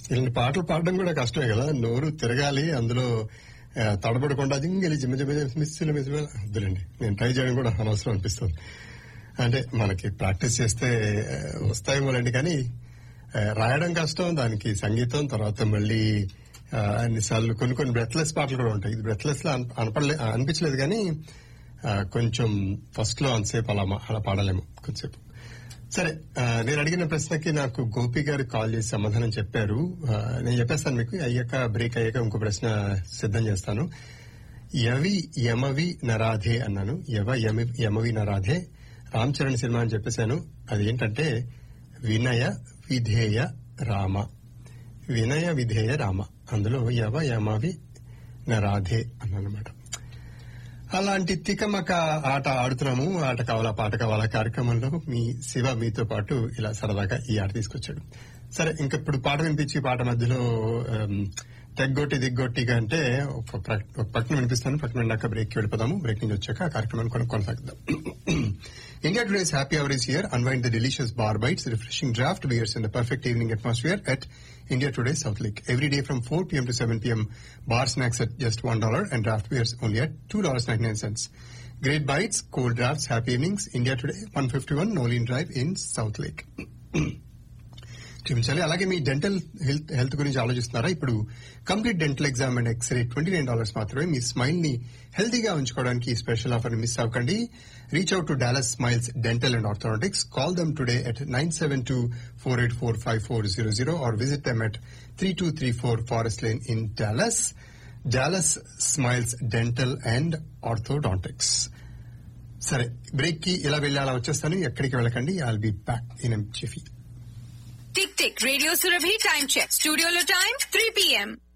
ఇలాంటి పాటలు పాడడం కూడా కష్టమే కదా నోరు తిరగాలి అందులో ఆ, తడబడకుండా జింగిలి జిమ్మ జిమ్మ మిస్సులు మిస్సులు వద్దులండి నేను ట్రై చేయడం కూడా అనవసరం అనిపిస్తుంది అంటే మనకి ప్రాక్టీస్ చేస్తే ఆ, వస్తాయేమోలండి కానీ ఆ, రాయడం కష్టం దానికి సంగీతం తర్వాత మళ్ళీ ఆ, అన్నిసార్లు కొన్ని కొన్ని బ్రెత్లెస్ పాటలు కూడా ఉంటాయి ఇది బ్రెత్లెస్ లా అన్- అనపడలే అనిపించలేదు కానీ ఆ, కొంచెం ఫస్ట్ లో అంతసేపు అలా మా- అలా పాడలేము కొంచెంసేపు సరే ఆ, నేను అడిగిన ప్రశ్నకి నాకు గోపి గారు కాల్ చేసి సమాధానం చెప్పారు ఆ, నేను చెప్పేస్తాను మీకు అయ్యాక బ్రేక్ అయ్యాక ఇంకో ప్రశ్న సిద్ధం చేస్తాను యవి యమవి నరాధే అన్నాను యవ యమి యమవి నరాధే రామ్ చరణ్ సినిమా అని చెప్పేశాను అది ఏంటంటే వినయ విధేయ రామ వినయ విధేయ రామ అందులో యవ యమవి నరాధే అన్నమాట అలాంటి తికమక ఆట ఆడుతున్నాము ఆట కావాలా పాట కావాలా కార్యక్రమంలో మీ శివ మీతో పాటు ఇలా సరదాగా ఈ ఆట తీసుకొచ్చాడు సరే ఇంక ఇప్పుడు పాట వినిపించి పాట మధ్యలో ఆమ్, తెగ్గొట్టి దిగ్గొట్టిగా అంటే ఒక ప్ర- ఒక పక్కన వినిపిస్తాను పక్కన వెళ్ళాక బ్రేక్ వెళ్ళిపోదాము బ్రేక్ నుంచి వచ్చాక ఆ కార్యక్రమాన్ని కొన- కొనసాగిద్దాం India today's happy hour is here unwind the delicious bar bites, refreshing draft beers in the perfect evening atmosphere at India Today South Lake. Every day from 4 p.m. to 7 p.m. Bar snacks at just $1 and draft beers only at $2.99. Great bites, cold drafts, happy evenings. India Today, 151 Nolin Drive in South Lake. చూపించాలి అలాగే మీ dental health health గురించి ఆలోచిస్తున్నారా ఇప్పుడు complete dental exam and x-ray twenty nine dollars మాత్రమే మీ smile ని హెల్తీగా ఉంచుకోవడానికి ఈ స్పెషల్ ఆఫర్ ని మిస్ అవ్వకండి reach out to Dallas smiles dental and orthodontics call them today at nine seven two four eight four five four zero zero or visit them at three two three four forest lane in Dallas Dallas smiles dental and orthodontics సరే break కి ఇలా వెళ్ళి అలా వచ్చేస్తాను ఎక్కడికి వెళ్ళకండి I'll be back in ఎం చిఫీ tick tick radio Surabhi time check స్టూడియోలో టైం త్రీ పిఎం